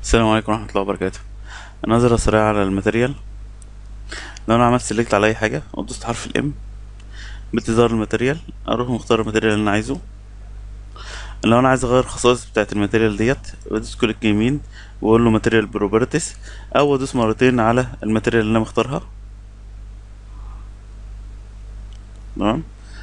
السلام عليكم ورحمة الله وبركاته نظرة سريعة على الماتيريال لو انا عملت سيلكت على اي حاجة ودوست حرف الام بتظهر الماتيريال اروح مختار الماتيريال اللي انا عايزه لو انا عايز اغير الخصائص بتاعة الماتيريال ديت بدوس كليك يمين واقول له ماتيريال بروبرتيز او ادوس مرتين على الماتيريال اللي انا مختارها تمام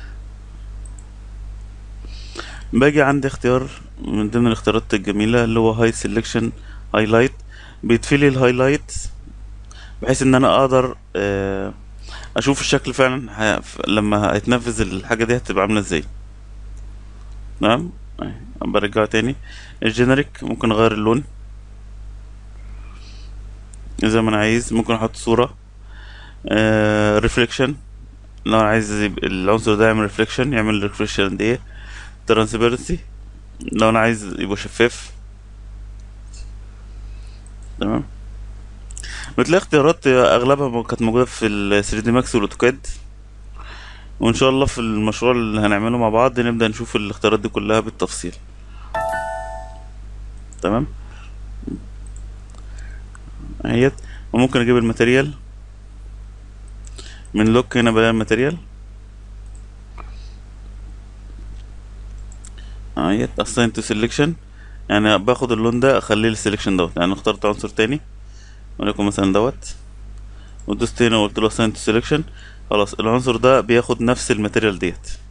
باجي عندي اختيار من ضمن الاختيارات الجميلة اللي هو هاي سيلكشن هايلايت بيطفيلي الهايلايت بحيث ان انا اقدر آه، اشوف الشكل فعلا ه- ف- لما هيتنفذ الحاجة دي هتبقى عاملة ازاي تمام أهي، برجعه تاني الجينيريك ممكن اغير اللون زي ما انا عايز ممكن احط صورة ريفليكشن لو انا عايز يبقى العنصر ده يعمل ريفليكشن يعمل ريفليكشن دي ترانسبيرنسي لو انا عايز يبقى شفاف تمام بتلاقي اختيارات اغلبها م- كانت موجوده في ال 3 دي ماكس والاوتوكاد وان شاء الله في المشروع اللي هنعمله مع بعض نبدا نشوف الاختيارات دي كلها بالتفصيل تمام اهيت وممكن اجيب الماتيريال من لوك هنا بلاقي الماتيريال اهيت assign to selection يعني باخد اللون ده اخليه السليكشن دوت يعني اخترت عنصر تاني وليكن مثلا دوت ودوست هنا وقلت له assign to selection خلاص العنصر ده بياخد نفس الماتيريال ديت